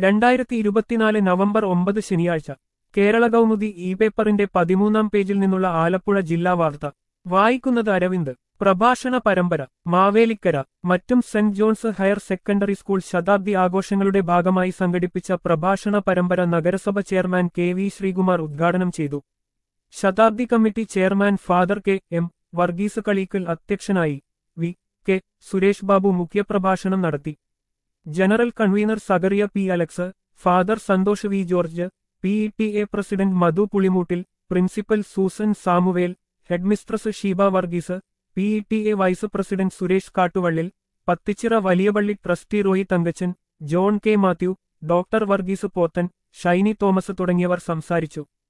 രണ്ടായിരത്തി ഇരുപത്തിനാല് നവംബർ ഒമ്പത് ശനിയാഴ്ച കേരള കൗമുദി ഇ പേപ്പറിന്റെ പതിമൂന്നാം പേജിൽ നിന്നുള്ള ആലപ്പുഴ ജില്ലാ വാർത്ത വായിക്കുന്നത് അരവിന്ദ് പ്രഭാഷണ പരമ്പര മാവേലിക്കര മറ്റും saint John's higher secondary school ശതാബ്ദി ആഘോഷങ്ങളുടെ ഭാഗമായി സംഘടിപ്പിച്ച പ്രഭാഷണ പരമ്പര നഗരസഭ ചെയർമാൻ കെ വി ശ്രീകുമാർ ഉദ്ഘാടനം ചെയ്തു ശതാബ്ദി committee chairman father K M Varghese Kaleekkal അധ്യക്ഷനായി വി കെ സുരേഷ് ബാബു മുഖ്യപ്രഭാഷണം നടത്തി general convener Zacharia P Alex father Santhosh V George P E T A president Madhu Pulimoottil principal Susan Samuel headmistress Sheeba Varghese P E T A vice president Suresh Kattuvallil Pathichira Valiyapalli trustee Roy Thankachan John K Mathew doctor Varghese Pothen Shiny Thomas തുടങ്ങിയവർ സംസാരിച്ചു